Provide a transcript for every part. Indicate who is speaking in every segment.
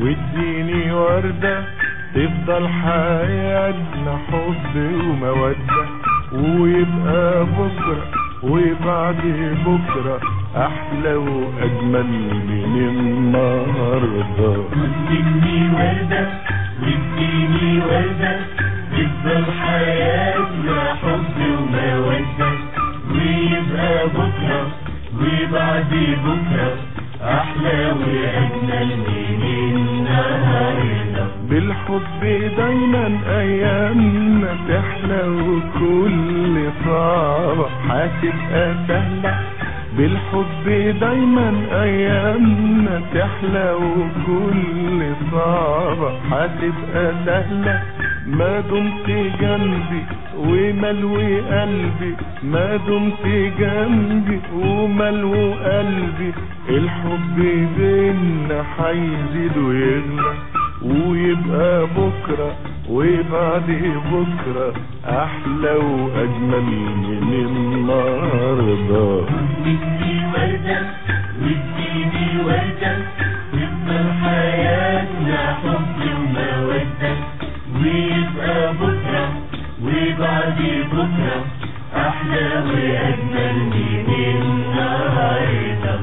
Speaker 1: واديني وردة تفضل حياتنا حب ومودة ويبقى بكرة وبعد بكرة أحلى وأجمل من النهاردة
Speaker 2: اديني وردة واديني وردة تفضل حياتنا حب ومودة ويبقى بكرة وبعد بكرة أحلى وأجمل من النهاردة
Speaker 1: بالحب دايما ايامنا تحلى وكل صعبة هتبقى سهلة بالحب دايما ايامنا تحلى وكل صعبة هتبقى سهلة ما دمت جنبي وملوي قلبي ما دمت جنبي وملو قلبي الحب بينا هيزيد ويغلى ويبقى بكرة وبعد بكرة أحلى وأجمل من النهاردة
Speaker 2: اديني وردة واديني وردة تفضل حياتنا حب ومودة ويبقى بكرة وبعد بكرة أحلى وأجمل من النهاردة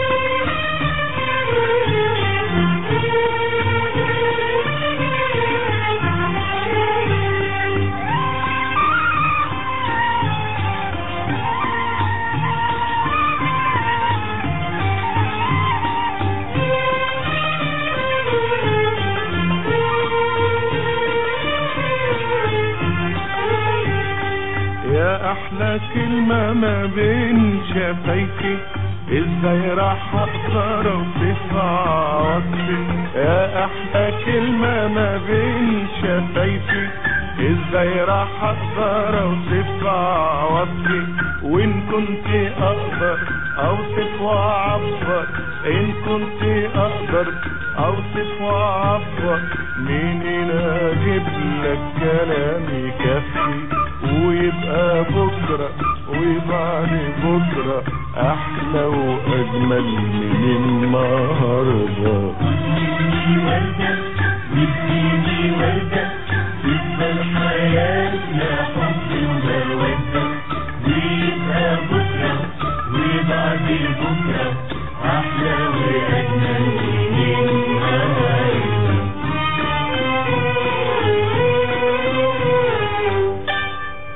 Speaker 1: يا أحلى كلمة ما بين شفايفي ازاي راح اقدر اوصفها وصفي يا احلى كلمة ما بين شفايفي ازاي راح اقدر اوصفها وصفي وان كنت اقدر اوصف واعبر ان كنت اقدر اوصف واعبر منين اجيب لك كلام يكفي ويبقى بكرة وبعد بكرة أحلى وأجمل من